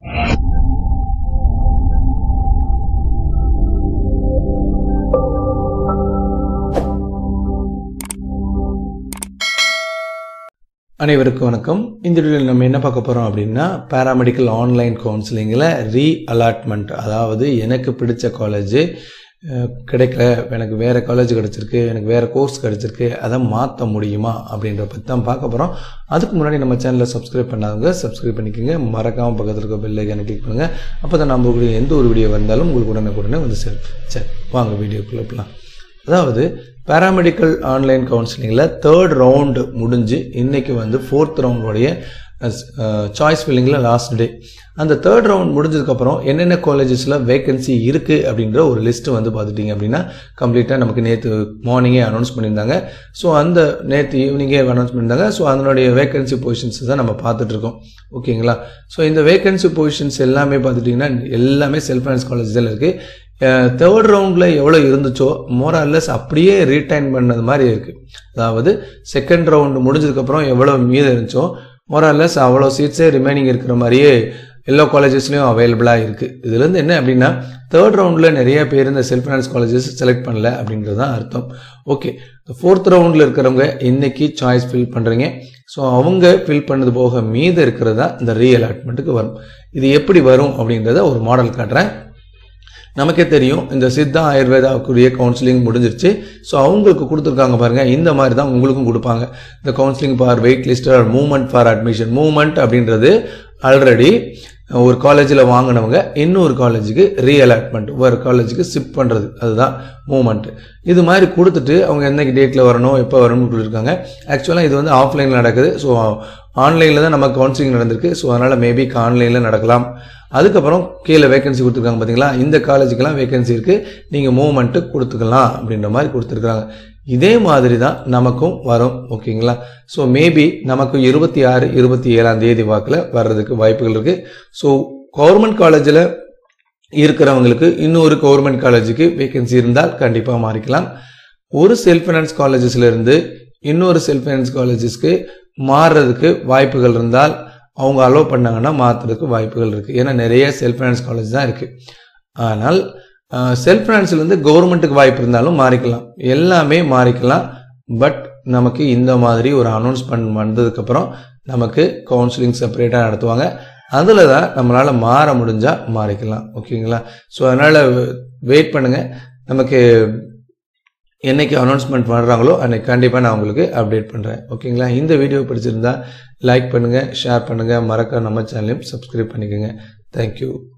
அனைவருக்கும் வணக்கம் இந்த வீடியோவில் நம்ம என்ன பார்க்க போகிறோம் அப்படின்னா பேராமெடிக்கல் ஆன்லைன் கவுன்சிலிங்கில் ரீ அலாட்மெண்ட் அதாவது எனக்கு பிடிச்ச காலேஜ் கிடைக்கல எனக்கு வேறு காலேஜ் கிடச்சிருக்கு எனக்கு வேறு கோர்ஸ் கிடச்சிருக்கு அதை மாற்ற முடியுமா அப்படின்ற பற்றி தான் பார்க்க போகிறோம் அதுக்கு முன்னாடி நம்ம சேனலை சப்ஸ்கிரைப் பண்ணாதவங்க சப்ஸ்கிரைப் பண்ணிக்கோங்க மறக்காமல் பக்கத்தில் இருக்க பெல் ஐக்கானை கிளிக் பண்ணுங்கள் அப்போ தான் நம்ம கூடிய எந்த ஒரு வீடியோ வந்தாலும் உங்களுக்கு உடனே உடனே வந்து சேரும் சரி வாங்க வீடியோக்குள்ளே போகலாம் அதாவது பேராமெடிக்கல் ஆன்லைன் கவுன்சிலிங்கில் தேர்ட் ரவுண்டு முடிஞ்சு இன்றைக்கி வந்து ஃபோர்த் ரவுண்டோடைய சாய்ஸ் ஃபில்லிங்கில் லாஸ்ட் டே அந்த தேர்ட் ரவுண்ட் முடிஞ்சதுக்கப்புறம் என்னென்ன காலேஜஸில் வேகன்சி இருக்குது அப்படின்ற ஒரு லிஸ்ட்டு வந்து பார்த்துட்டிங்க அப்படின்னா கம்ப்ளீட்டாக நமக்கு நேற்று மார்னிங்கே அனௌன்ஸ் பண்ணியிருந்தாங்க ஸோ அந்த நேற்று ஈவினிங்கே அனௌன்ஸ் பண்ணியிருந்தாங்க ஸோ அதனுடைய வேகன்சி பொசிஷன்ஸ் தான் நம்ம பார்த்துட்ருக்கோம் ஓகேங்களா ஸோ இந்த வேகன்சி பொசிஷன்ஸ் எல்லாமே பார்த்துட்டிங்கன்னா எல்லாமே செல்ஃப் ஃபைனான்ஸ் காலேஜ் தான் இருக்குது தேர்ட் ரவுண்டில் எவ்வளோ இருந்துச்சோ மோரல்லஸ் அப்படியே ரீடைன் பண்ணது மாதிரி இருக்குது அதாவது செகண்ட் ரவுண்டு முடிஞ்சதுக்கப்புறம் எவ்வளோ மீதம் இருந்துச்சோ மோரல்லஸ் அவ்வளோ சீட்ஸே ரிமைனிங் இருக்கிற மாதிரியே எல்லா காலேஜஸ்லையும் அவைலபிளாக இருக்குது இதுலேருந்து என்ன அப்படின்னா தேர்ட் ரவுண்டில் நிறைய பேர் இந்த செல்ஃப் ஃபைனான்ஸ் காலேஜஸ் செலக்ட் பண்ணல அப்படின்றது தான் அர்த்தம் ஓகே ஃபோர்த் ரவுண்டில் இருக்கிறவங்க இன்னைக்கு சாய்ஸ் ஃபில் பண்ணுறீங்க ஸோ அவங்க ஃபில் பண்ணது போக மீது இருக்கிறது தான் இந்த ரீ அலாட்மெண்ட்டுக்கு வரும் இது எப்படி வரும் அப்படின்றத ஒரு மாடல் காட்டுறேன் நமக்கே தெரியும் இந்த சித்தா ஆயுர்வேதாக்குரிய கவுன்சிலிங் முடிஞ்சிருச்சு ஸோ அவங்களுக்கு கொடுத்துருக்காங்க பாருங்கள் இந்த மாதிரி தான் உங்களுக்கும் கொடுப்பாங்க இந்த counselling for wait list movement for admission movement அப்படின்றது ஆல்ரெடி ஒரு காலேஜில் வாங்கினவங்க இன்னொரு காலேஜுக்கு ரீஅலாட்மெண்ட் ஒரு காலேஜுக்கு ஷிஃப்ட் பண்ணுறது அதுதான் மூமெண்ட் இது மாதிரி கொடுத்துட்டு அவங்க என்னைக்கு டேட்டில் வரணும் எப்போ வரணும்னு சொல்லியிருக்காங்க ஆக்சுவலாக இது வந்து ஆஃப்லைனில் நடக்குது ஸோ ஆன்லைனில் தான் நம்ம கவுன்சிலிங் நடந்திருக்கு ஸோ அதனால் மேபி ஆன்லைனில் நடக்கலாம் அதுக்கப்புறம் கீழே வேகன்சி கொடுத்துருக்காங்க பார்த்தீங்களா இந்த காலேஜுக்கெல்லாம் வேகன்சி இருக்குது நீங்கள் மூவ்மெண்ட்டு கொடுத்துக்கலாம் அப்படின்ற மாதிரி கொடுத்துருக்குறாங்க இதே மாதிரி தான் நமக்கும் வரும் ஓகேங்களா ஸோ மேபி நமக்கு இருபத்தி ஆறு இருபத்தி ஏழாம் தேதி வாக்கில் வர்றதுக்கு வாய்ப்புகள் இருக்குது ஸோ கவர்மெண்ட் காலேஜில் இருக்கிறவங்களுக்கு இன்னொரு கவர்மெண்ட் காலேஜுக்கு வேகன்சி இருந்தால் கண்டிப்பாக மாறிக்கலாம் ஒரு செல்ஃப் ஃபைனான்ஸ் காலேஜஸ்ல இருந்து இன்னொரு செல்ஃப் ஃபைனான்ஸ் காலேஜஸ்க்கு மாறுறதுக்கு வாய்ப்புகள் இருந்தால் அவங்க அலோவ் பண்ணாங்கன்னா மாற்றுறதுக்கு வாய்ப்புகள் இருக்குது ஏன்னா நிறைய செல்ஃப் ஃபைனான்ஸ் காலேஜ் தான் இருக்குது ஆனால் செல்ஃப் ஃபைனான்ஸ்லேருந்து கவர்மெண்ட்டுக்கு வாய்ப்பு இருந்தாலும் மாறிக்கலாம் எல்லாமே மாறிக்கலாம் பட் நமக்கு இந்த மாதிரி ஒரு அனௌன்ஸ்மெண்ட் வந்ததுக்கப்புறம் நமக்கு கவுன்சிலிங் செப்பரேட்டாக நடத்துவாங்க அதில் தான் நம்மளால் மாற முடிஞ்சால் மாறிக்கலாம் ஓகேங்களா ஸோ அதனால் வெயிட் பண்ணுங்கள் நமக்கு என்னைக்கு அனௌன்ஸ்மெண்ட் பண்ணுறாங்களோ அன்னைக்கு கண்டிப்பாக நான் உங்களுக்கு அப்டேட் பண்ணுறேன் ஓகேங்களா இந்த வீடியோ பிடிச்சிருந்தா லைக் பண்ணுங்கள் ஷேர் பண்ணுங்கள் மறக்க நம்ம சேனலையும் சப்ஸ்கிரைப் பண்ணிக்கோங்க தேங்க்யூ